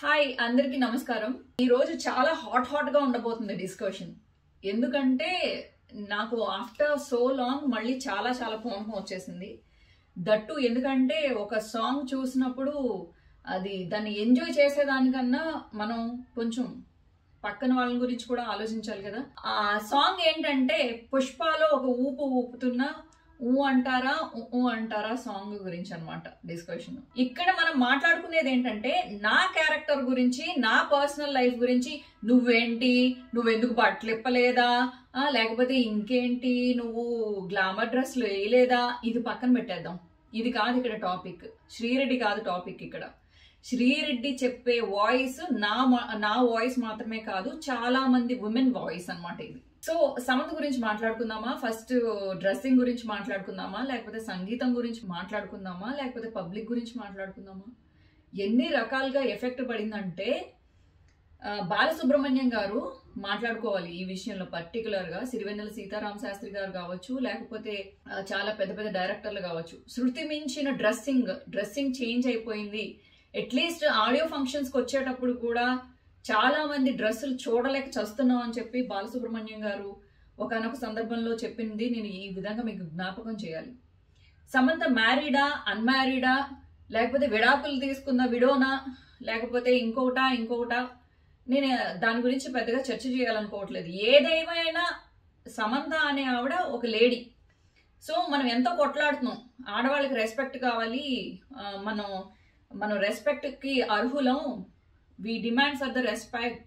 Hi అందరికీ నమస్కారం ఈ రోజు చాలా హాట్ హాట్ గా ఉండబోతుంది డిస్కషన్ ఎందుకంటే నాకు ఆఫ్టర్ సో లాంగ్ మళ్ళీ చాలా చాలా పూనకం వచ్చేసింది దట్టు ఎందుకంటే ఒక సాంగ్ చూసినప్పుడు అది దాన్ని ఎంజాయ్ చేసేదానికన్నా మనం కొంచెం పక్కన వాళ్ళ గురించి కూడా ఆలోచించాలి కదా ఆ సాంగ్ ఏంటంటే పుష్పలో ఒక ఊపు ఊపుతున్న ఊ అంటారా ఊ ఊ అంటారా సాంగ్ గురించి అన్నమాట డిస్కషన్ ఇక్కడ మనం మాట్లాడుకునేది ఏంటంటే నా క్యారెక్టర్ గురించి నా పర్సనల్ లైఫ్ గురించి నువ్వేంటి నువ్వెందుకు బట్టలు ఇప్పలేదా ఆ, లేకపోతే ఇంకేంటి నువ్వు గ్లామర్ డ్రెస్లు వేయలేదా ఇది పక్కన పెట్టేద్దాం ఇది కాదు ఇక్కడ టాపిక్ శ్రీరెడ్డి కాదు టాపిక్ ఇక్కడ శ్రీరెడ్డి చెప్పే వాయిస్ నా మా- నా వాయిస్ మాత్రమే కాదు చాలా మంది ఉమెన్ వాయిస్ అన్నమాట ఇది సో సమంత గురించి మాట్లాడుకుందామా ఫస్ట్ డ్రెస్సింగ్ గురించి మాట్లాడుకుందామా లేకపోతే సంగీతం గురించి మాట్లాడుకుందామా లేకపోతే పబ్లిక్ గురించి మాట్లాడుకుందామా ఎన్ని రకాలుగా ఎఫెక్ట్ పడిందంటే ఆ, బాలసుబ్రహ్మణ్యం గారు మాట్లాడుకోవాలి ఈ విషయంలో పర్టికులర్ గా సిరివెన్నెల సీతారామ శాస్త్రి గారు కావచ్చు లేకపోతే ఆ, చాలా పెద్ద పెద్ద డైరెక్టర్లు కావచ్చు శృతి మించిన డ్రెస్సింగ్ డ్రెస్సింగ్ చేంజ్ అయిపోయింది అట్లీస్ట్ ఆడియో ఫంక్షన్స్ కి వచ్చేటప్పుడు కూడా చాలా మంది డ్రెస్సులు చూడలేక చస్తున్నాం అని చెప్పి బాలసుబ్రహ్మణ్యం గారు ఒకనొక సందర్భంలో చెప్పింది నేను ఈ విధంగా మీకు జ్ఞాపకం చేయాలి సమంత మ్యారీడా అన్మ్యారీడా లేకపోతే విడాకులు తీసుకున్న విడోనా లేకపోతే ఇంకొకటా ఇంకొకటా నేను దాని గురించి పెద్దగా చర్చ చేయాలనుకోవట్లేదు ఏదేమైనా సమంత అనే ఆవిడ ఒక లేడీ సో మనం ఎంతో కొట్లాడుతున్నాం ఆడవాళ్ళకి రెస్పెక్ట్ కావాలి ఆ, మనం మనం రెస్పెక్ట్కి అర్హులం we demand for the respect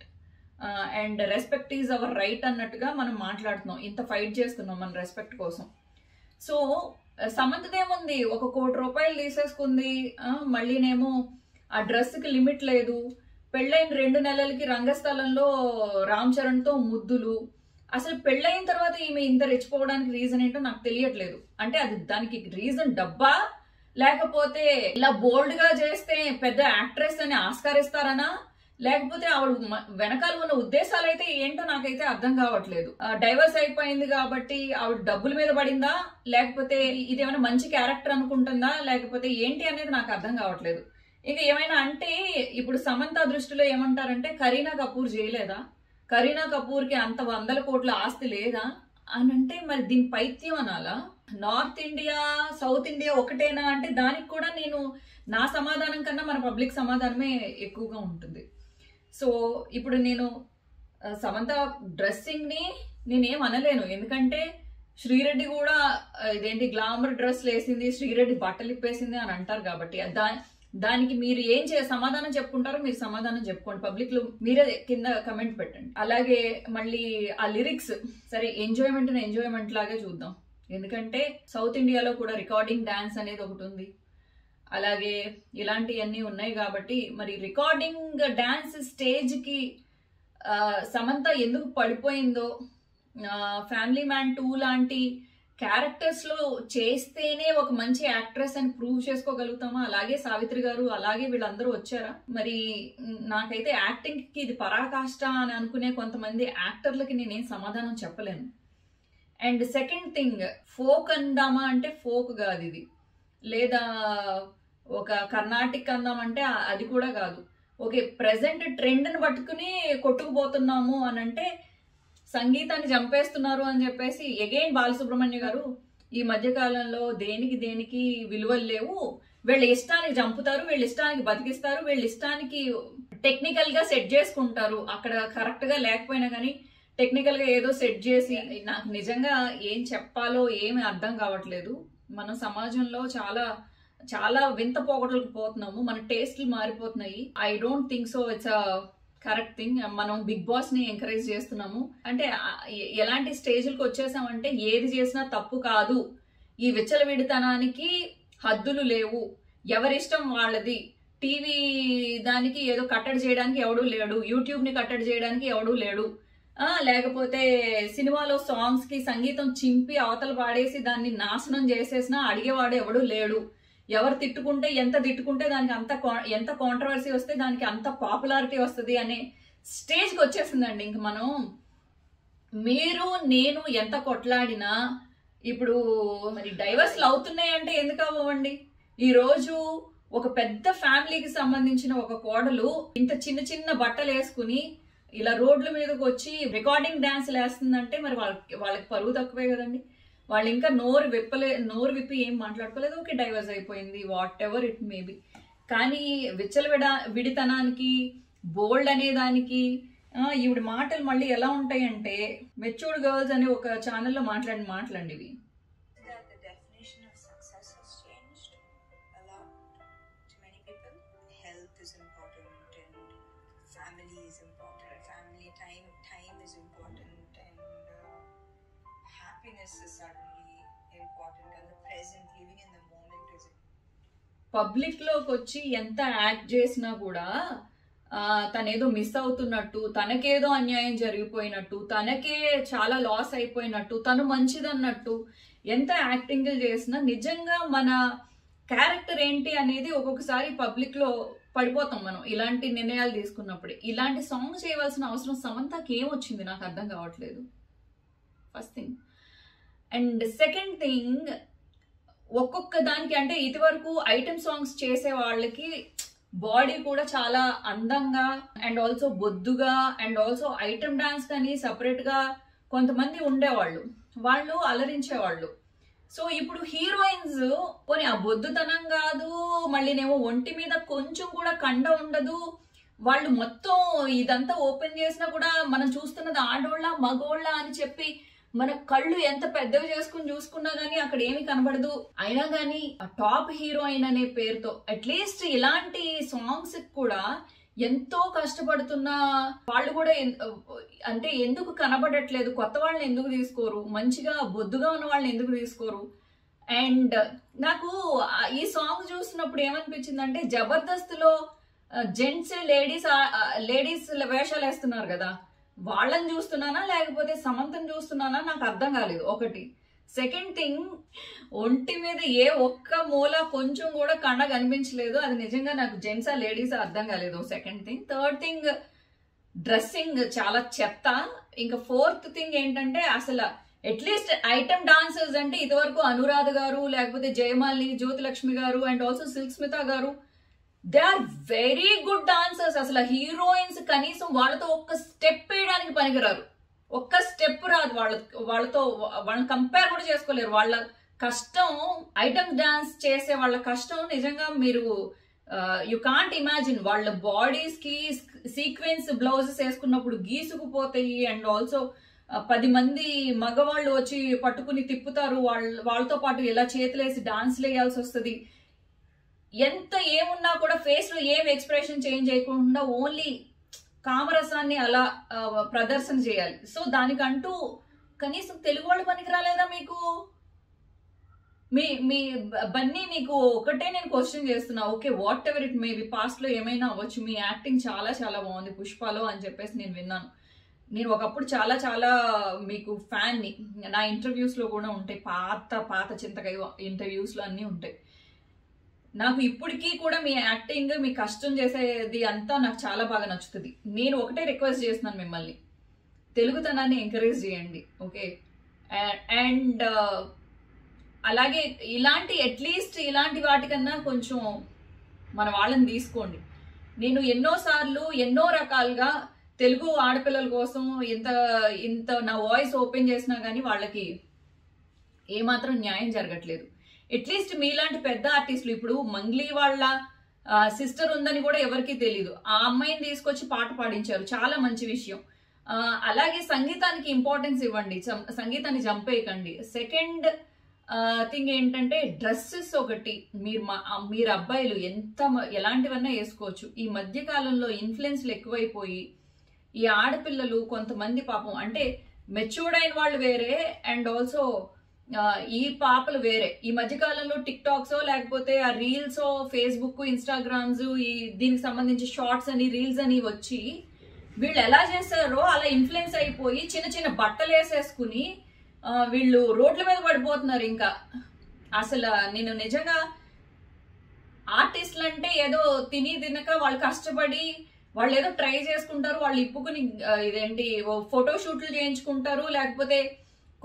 and respect is our right అన్నట్టుగా మనం మాట్లాడుతున్నాం ఇంత ఫైట్ చేస్తున్నాం మన రెస్పెక్ట్ కోసం సో సమంతదేముంది ఒక కోటి రూపాయలు తీసేసుకుంది ఆ, మళ్ళీనేమో ఆ డ్రెస్కి లిమిట్ లేదు పెళ్ళైన రెండు నెలలకి రంగస్థలంలో రామ్ చరణ్తో ముద్దులు అసలు పెళ్ళైన తర్వాత ఈమె ఇంత రెచ్చిపోవడానికి రీజన్ ఏంటో నాకు తెలియట్లేదు అంటే అది దానికి రీజన్ డబ్బా లేకపోతే ఇలా బోల్డ్ గా చేస్తే పెద్ద యాక్ట్రెస్ అని ఆస్కారిస్తారనా లేకపోతే ఆవిడ మ- వెనకాల ఉన్న ఉద్దేశాలు అయితే ఏంటో నాకైతే అర్థం కావట్లేదు డైవర్స్ అయిపోయింది కాబట్టి ఆవిడ డబ్బుల మీద పడిందా లేకపోతే ఇదేమైనా మంచి క్యారెక్టర్ అనుకుంటుందా లేకపోతే ఏంటి అనేది నాకు అర్థం కావట్లేదు ఇంకా ఏమైనా అంటే ఇప్పుడు సమంత దృష్టిలో ఏమంటారంటే కరీనా కపూర్ చేయలేదా కరీనా కపూర్కి అంత వందల కోట్ల ఆస్తి లేదా అని అంటే మరి దీని పైత్యం అనాలా నార్త్ ఇండియా సౌత్ ఇండియా ఒకటేనా అంటే దానికి కూడా నేను నా సమాధానం కన్నా మన పబ్లిక్ సమాధానమే ఎక్కువగా ఉంటుంది సో ఇప్పుడు నేను ఆ, సమంత డ్రెస్సింగ్ని నేనేం అనలేను ఎందుకంటే శ్రీరెడ్డి కూడా ఆ, ఇదేంటి గ్లామర్ డ్రెస్ వేసింది శ్రీరెడ్డి బట్టలు ఇప్పేసింది అని అంటారు కాబట్టి దా దానికి మీరు ఏం చే సమాధానం చెప్పుకుంటారో మీరు సమాధానం చెప్పుకోండి పబ్లిక్ లో మీరే కింద కమెంట్ పెట్టండి అలాగే మళ్ళీ ఆ లిరిక్స్ సరే ఎంజాయ్మెంట్ ఎంజాయ్మెంట్ లాగే చూద్దాం ఎందుకంటే సౌత్ ఇండియాలో కూడా రికార్డింగ్ డాన్స్ అనేది ఒకటి ఉంది అలాగే ఇలాంటివన్నీ ఉన్నాయి కాబట్టి మరి రికార్డింగ్ డాన్స్ స్టేజ్కి ఆ, సమంత ఎందుకు పడిపోయిందో ఫ్యామిలీ మ్యాన్ టూ లాంటి క్యారెక్టర్స్ లో చేస్తేనే ఒక మంచి యాక్ట్రెస్ అని ప్రూవ్ చేసుకోగలుగుతామా అలాగే సావిత్రి గారు అలాగే వీళ్ళందరూ వచ్చారా మరి మ్, నాకైతే యాక్టింగ్ కి ఇది పరాకాష్ట అని అనుకునే కొంతమంది యాక్టర్లకి నేనేం సమాధానం చెప్పలేను అండ్ సెకండ్ థింగ్ ఫోక్ అందామా అంటే ఫోక్ కాదు ఇది లేదా ఒక కర్ణాటిక్ అందామంటే ఆ- అది కూడా కాదు ఓకే ప్రజెంట్ ట్రెండ్ని పట్టుకుని కొట్టుకుపోతున్నాము అని అంటే సంగీతాన్ని చంపేస్తున్నారు అని చెప్పేసి ఎగైన్ బాలసుబ్రహ్మణ్య గారు ఈ మధ్య కాలంలో దేనికి దేనికి విలువలు లేవు వీళ్ళ ఇష్టానికి చంపుతారు వీళ్ళ ఇష్టానికి బతికిస్తారు వీళ్ళ ఇష్టానికి టెక్నికల్ గా సెట్ చేసుకుంటారు అక్కడ కరెక్ట్ గా లేకపోయినా కానీ టెక్నికల్ గా ఏదో సెట్ చేసి నాకు నిజంగా ఏం చెప్పాలో ఏమి అర్థం కావట్లేదు మన సమాజంలో చాలా చాలా వింత పోగొట్లకు పోతున్నాము మన టేస్ట్లు మారిపోతున్నాయి I don't think so it's a correct thing మనం బిగ్ బాస్ ని ఎంకరేజ్ చేస్తున్నాము అంటే ఆ, ఎ- ఎలాంటి స్టేజ్లకు వచ్చేసామంటే ఏది చేసినా తప్పు కాదు ఈ విచ్చలవిడితనానికి హద్దులు లేవు ఎవరిష్టం వాళ్ళది టీవీ దానికి ఏదో కట్టడి చేయడానికి ఎవడూ లేడు యూట్యూబ్ ని కట్టడి చేయడానికి ఎవడూ లేడు ఆ, లేకపోతే సినిమాలో సాంగ్స్ కి సంగీతం చింపి అవతల పాడేసి దాన్ని నాశనం చేసేసినా అడిగేవాడు ఎవడూ లేడు ఎవరు తిట్టుకుంటే ఎంత తిట్టుకుంటే దానికి అంత కా- ఎంత కాంట్రవర్సీ వస్తే దానికి అంత పాపులారిటీ వస్తుంది అనే స్టేజ్కి వచ్చేసిందండి ఇంక మనం మీరు నేను ఎంత కొట్లాడినా ఇప్పుడు మరి డైవర్స్లు అవుతున్నాయంటే ఎందుకు అవ్వండి ఈ రోజు ఒక పెద్ద ఫ్యామిలీకి సంబంధించిన ఒక కోడలు ఇంత చిన్న చిన్న బట్టలు వేసుకుని ఇలా రోడ్ల మీదకి వచ్చి రికార్డింగ్ డాన్స్ వేస్తుందంటే మరి వాళ్ళకి వాళ్ళకి పరువు తక్కువే కదండి వాళ్ళు ఇంకా నోరు విప్పలే నోరు విప్పి ఏం మాట్లాడుకోలేదు ఓకే డైవర్స్ అయిపోయింది వాట్ ఎవర్ ఇట్ మేబీ కానీ విచ్చల విడ విడితనానికి బోల్డ్ అనే దానికి ఆ, ఈవిడ మాటలు మళ్ళీ ఎలా ఉంటాయంటే మెచ్యూర్డ్ గర్ల్స్ అనే ఒక ఛానల్లో మాట్లాడిన మాటలండి ఇవి that the definition of success has changed a lot to many people. Health is important and family is important. Family time time is important and uh, happiness is suddenly important and the present living in the moment is public లోకి వచ్చి ఎంత act చేసినా కూడా ఆ, తనేదో miss అవుతున్నట్టు తనకేదో అన్యాయం జరిగిపోయినట్టు తనకే చాలా లాస్ అయిపోయినట్టు తను మంచిదన్నట్టు ఎంత యాక్టింగ్ చేసినా నిజంగా మన క్యారెక్టర్ ఏంటి అనేది ఒక్కొక్కసారి పబ్లిక్ లో పడిపోతాం మనం ఇలాంటి నిర్ణయాలు తీసుకున్నప్పుడు ఇలాంటి సాంగ్ చేయవలసిన అవసరం సమంతకి ఏమొచ్చింది నాకు అర్థం కావట్లేదు first thing and second thing ఒక్కొక్క దానికి అంటే ఇదివరకు ఐటమ్ సాంగ్స్ చేసే వాళ్ళకి బాడీ కూడా చాలా అందంగా అండ్ ఆల్సో బొద్దుగా అండ్ ఆల్సో ఐటమ్ డాన్స్ కానీ సపరేట్ గా కొంతమంది ఉండేవాళ్ళు వాళ్ళు అలరించేవాళ్ళు సో ఇప్పుడు హీరోయిన్స్ పోనీ ఆ బొద్దుతనం కాదు మళ్ళీనేమో ఒంటి మీద కొంచెం కూడా కండ ఉండదు వాళ్ళు మొత్తం ఇదంతా ఓపెన్ చేసినా కూడా మనం చూస్తున్నది ఆడోళ్ళ మగోళ్ళ అని చెప్పి మన కళ్ళు ఎంత పెద్దవి చేసుకుని చూసుకున్నా గానీ అక్కడ ఏమి కనబడదు అయినా గానీ ఆ టాప్ హీరోయిన్ అనే పేరుతో అట్లీస్ట్ ఇలాంటి సాంగ్స్ కూడా ఎంతో కష్టపడుతున్న వాళ్ళు కూడా ఎన్- అంటే ఎందుకు కనబడట్లేదు కొత్త వాళ్ళని ఎందుకు తీసుకోరు మంచిగా బొద్దుగా ఉన్న వాళ్ళని ఎందుకు తీసుకోరు అండ్ నాకు ఆ- ఈ సాంగ్ చూసినప్పుడు ఏమనిపించింది అంటే జబర్దస్త్ లో జెంట్స్ లేడీస్ లేడీస్ వేషాలు వేస్తున్నారు కదా వాళ్ళని చూస్తున్నానా లేకపోతే సమంతను చూస్తున్నానా నాకు అర్థం కాలేదు ఒకటి సెకండ్ థింగ్ ఒంటి మీద ఏ ఒక్క మూల కొంచెం కూడా కండ కనిపించలేదు అది నిజంగా నాకు జెంట్సా లేడీసా అర్థం కాలేదు second thing third thing dressing చాలా చెత్త ఇంకా ఫోర్త్ థింగ్ ఏంటంటే అసలు అట్లీస్ట్ ఐటమ్ డాన్సర్స్ అంటే ఇదివరకు అనురాధ గారు లేకపోతే జయమాలిని జ్యోతిలక్ష్మి గారు అండ్ ఆల్సో సిల్క్ స్మిత గారు they are very good dancers అసలు హీరోయిన్స్ కనీసం వాళ్ళతో ఒక్క స్టెప్ వేయడానికి పనికిరారు ఒక్క స్టెప్ రాదు వాళ్ళ వాళ్ళతో వాళ్ళని కంపేర్ కూడా చేసుకోలేరు వాళ్ళ కష్టం ఐటమ్ డాన్స్ చేసే వాళ్ళ కష్టం నిజంగా మీరు యు కాంట్ ఇమాజిన్ వాళ్ళ బాడీస్ కి సీక్వెన్స్ బ్లౌజెస్ వేసుకున్నప్పుడు గీసుకుపోతాయి అండ్ ఆల్సో పది మంది మగవాళ్ళు వచ్చి పట్టుకుని తిప్పుతారు వాళ్ళ వాళ్ళతో పాటు ఇలా చేతులేసి డాన్స్ వేయాల్సి వస్తుంది ఎంత ఏమున్నా కూడా ఫేస్ లో ఏం ఎక్స్ప్రెషన్ చేంజ్ చేయకుండా ఓన్లీ కామరసాన్ని అలా ఆ, ప్రదర్శన చేయాలి సో దానికంటూ కనీసం తెలుగు వాళ్ళు పనికి రాలేదా మీకు మీ మీ బ- బన్నీ నీకు ఒకటే నేను క్వశ్చన్ చేస్తున్నా okay whatever it maybe past లో ఏమైనా అవ్వచ్చు మీ యాక్టింగ్ చాలా చాలా బాగుంది పుష్పలో అని చెప్పేసి నేను విన్నాను నేను ఒకప్పుడు చాలా చాలా మీకు ఫ్యాన్ ని నా ఇంటర్వ్యూస్ లో కూడా ఉంటాయి పాత పాత చింతకాయ ఇంటర్వ్యూస్ లో అన్నీ ఉంటాయి నాకు ఇప్పటికీ కూడా మీ యాక్టింగ్ మీ కష్టం చేసేది అంతా నాకు చాలా బాగా నచ్చుతుంది నేను ఒకటే రిక్వెస్ట్ చేస్తున్నాను మిమ్మల్ని తెలుగుతనాన్ని ఎంకరేజ్ చేయండి ఓకే అండ్ అలాగే ఇలాంటి అట్లీస్ట్ ఇలాంటి వాటికన్నా కొంచెం మన వాళ్ళని తీసుకోండి నేను ఎన్నోసార్లు ఎన్నో రకాలుగా తెలుగు ఆడపిల్లల కోసం ఇంత ఇంత నా వాయిస్ ఓపెన్ చేసినా కానీ వాళ్ళకి ఏమాత్రం న్యాయం జరగట్లేదు అట్లీస్ట్ మీలాంటి పెద్ద ఆర్టిస్టులు ఇప్పుడు మంగ్లీ వాళ్ళ సిస్టర్ ఉందని కూడా ఎవరికీ తెలియదు ఆ అమ్మాయిని తీసుకొచ్చి పాట పాడించారు చాలా మంచి విషయం ఆ, అలాగే సంగీతానికి ఇంపార్టెన్స్ ఇవ్వండి సం- సంగీతాన్ని చంపేయకండి సెకండ్ థింగ్ ఏంటంటే డ్రెస్సెస్ ఒకటి మీరు మా ఆ, మీరు అబ్బాయిలు ఎంత మ- ఎలాంటివన్నా వేసుకోవచ్చు ఈ మధ్య కాలంలో ఇన్ఫ్లుయెన్స్లు ఎక్కువైపోయి ఈ ఆడపిల్లలు కొంతమంది పాపం అంటే మెచ్యూర్డ్ అయిన వాళ్ళు వేరే అండ్ ఆల్సో ఈ పాపలు వేరే ఈ మధ్య కాలంలో టిక్ టాక్స్ లేకపోతే ఆ రీల్స్ ఫేస్బుక్ ఇన్స్టాగ్రామ్స్ ఈ దీనికి సంబంధించి షార్ట్స్ అని రీల్స్ అని వచ్చి వీళ్ళు ఎలా చేస్తారో అలా ఇన్ఫ్లుయెన్స్ అయిపోయి చిన్న చిన్న బట్టలు వేసేసుకుని ఆ, వీళ్ళు రోడ్ల మీద పడిపోతున్నారు ఇంకా అసలు నేను నిజంగా ఆర్టిస్టులు అంటే ఏదో తిని తినక వాళ్ళు కష్టపడి వాళ్ళు ఏదో ట్రై చేసుకుంటారు వాళ్ళు ఇప్పుకుని ఆ, ఇదేంటి ఫోటో షూట్లు చేయించుకుంటారు లేకపోతే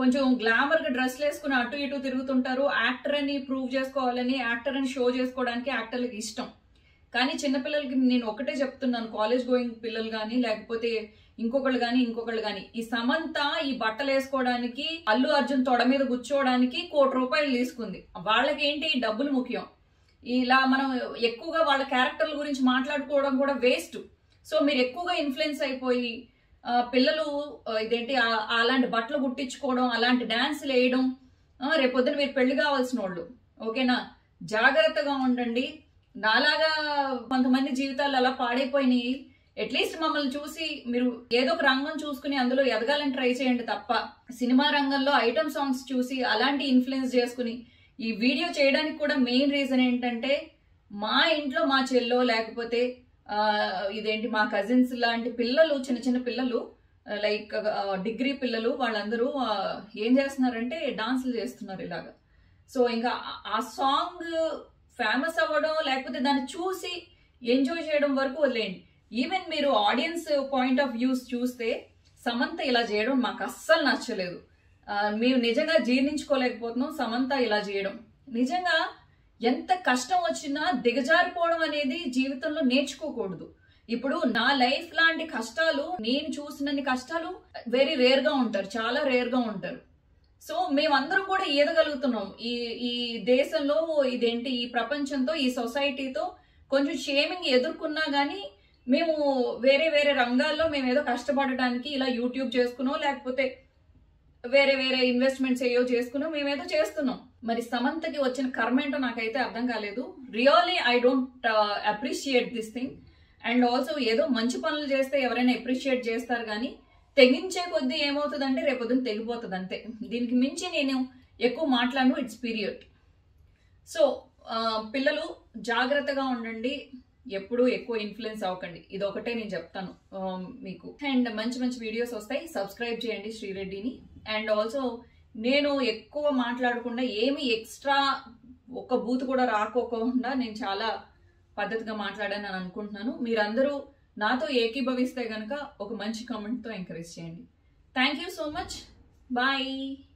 కొంచెం గ్లామర్ గా డ్రెస్లు వేసుకుని అటు ఇటు తిరుగుతుంటారు యాక్టర్ అని ప్రూవ్ చేసుకోవాలని యాక్టర్ అని షో చేసుకోవడానికి యాక్టర్లకు ఇష్టం కానీ చిన్నపిల్లలకి నేను ఒకటే చెప్తున్నాను కాలేజ్ గోయింగ్ పిల్లలు కానీ లేకపోతే ఇంకొకళ్ళు కానీ ఇంకొకళ్ళు కానీ ఈ సమంత ఈ బట్టలు వేసుకోవడానికి అల్లు అర్జున్ తొడ మీద కూర్చోవడానికి కోటి రూపాయలు తీసుకుంది వాళ్ళకి ఏంటి డబ్బులు ముఖ్యం ఇలా మనం ఎక్కువగా వాళ్ళ క్యారెక్టర్ల గురించి మాట్లాడుకోవడం కూడా వేస్ట్ సో మీరు ఎక్కువగా ఇన్ఫ్లుయెన్స్ అయిపోయి ఆ, పిల్లలు ఆ, ఇదేంటి ఆ- అలాంటి బట్టలు కుట్టించుకోవడం అలాంటి డాన్సులు వేయడం ఆ, రేపొద్దున మీరు పెళ్లి కావాల్సిన వాళ్ళు ఓకేనా జాగ్రత్తగా ఉండండి నాలాగా కొంతమంది జీవితాలు అలా పాడైపోయినాయి అట్లీస్ట్ మమ్మల్ని చూసి మీరు ఏదో ఒక రంగం చూసుకుని అందులో ఎదగాలని ట్రై చేయండి తప్ప సినిమా రంగంలో ఐటమ్ సాంగ్స్ చూసి అలాంటి ఇన్ఫ్లుయెన్స్ చేసుకుని ఈ వీడియో చేయడానికి కూడా మెయిన్ రీజన్ ఏంటంటే మా ఇంట్లో మా చెల్లో లేకపోతే ఆ, ఇదేంటి మా కజిన్స్ లాంటి పిల్లలు చిన్న చిన్న పిల్లలు లైక్ డిగ్రీ పిల్లలు వాళ్ళందరూ ఆ, ఏం చేస్తున్నారంటే డాన్సులు చేస్తున్నారు ఇలాగా సో ఇంకా ఆ- ఆ సాంగ్ ఫేమస్ అవ్వడం లేకపోతే దాన్ని చూసి ఎంజాయ్ చేయడం వరకు వదిలేయండి ఈవెన్ మీరు ఆడియన్స్ పాయింట్ ఆఫ్ వ్యూస్ చూస్తే సమంత ఇలా చేయడం మాకు అస్సలు నచ్చలేదు ఆ, మేము నిజంగా జీర్ణించుకోలేకపోతున్నాం సమంత ఇలా చేయడం నిజంగా ఎంత కష్టం వచ్చినా దిగజారిపోవడం అనేది జీవితంలో నేర్చుకోకూడదు ఇప్పుడు నా లైఫ్ లాంటి కష్టాలు నేను చూసినన్ని కష్టాలు వెరీ రేర్ గా ఉంటారు చాలా రేర్ గా ఉంటారు సో మేమందరం కూడా ఈదగలుగుతున్నాం ఈ ఈ దేశంలో ఇదేంటి ఈ ప్రపంచంతో ఈ సొసైటీతో కొంచెం షేమింగ్ ఎదుర్కొన్నా గానీ మేము వేరే వేరే రంగాల్లో మేము ఏదో కష్టపడటానికి ఇలా యూట్యూబ్ చేసుకునో లేకపోతే వేరే వేరే ఇన్వెస్ట్మెంట్స్ ఏయో చేసుకునో మేమేదో చేస్తున్నాం మరి సమంతకి వచ్చిన కర్మ ఏంటో నాకైతే అర్థం కాలేదు really I don't appreciate this thing and also ఏదో మంచి పనులు చేస్తే ఎవరైనా అప్రిషియేట్ చేస్తారు కానీ తెగించే కొద్దీ ఏమవుతుందంటే రేపొద్దున తెగిపోతుంది అంతే దీనికి మించి నేను ఎక్కువ మాట్లాడను ఇట్స్ పీరియడ్ సో పిల్లలు జాగ్రత్తగా ఉండండి ఎప్పుడూ ఎక్కువ ఇన్ఫ్లుయెన్స్ అవ్వకండి ఇది ఒకటే నేను చెప్తాను ఆ, మీకు అండ్ మంచి మంచి వీడియోస్ వస్తాయి సబ్స్క్రైబ్ చేయండి శ్రీరెడ్డిని అండ్ ఆల్సో నేను ఎక్కువ మాట్లాడకుండా ఏమి ఎక్స్ట్రా ఒక్క బూత్ కూడా రాకోకుండా నేను చాలా పద్ధతిగా మాట్లాడాను అని అనుకుంటున్నాను మీరందరూ నాతో ఏకీభవిస్తే గనక ఒక మంచి కామెంట్తో ఎంకరేజ్ చేయండి thank you so much bye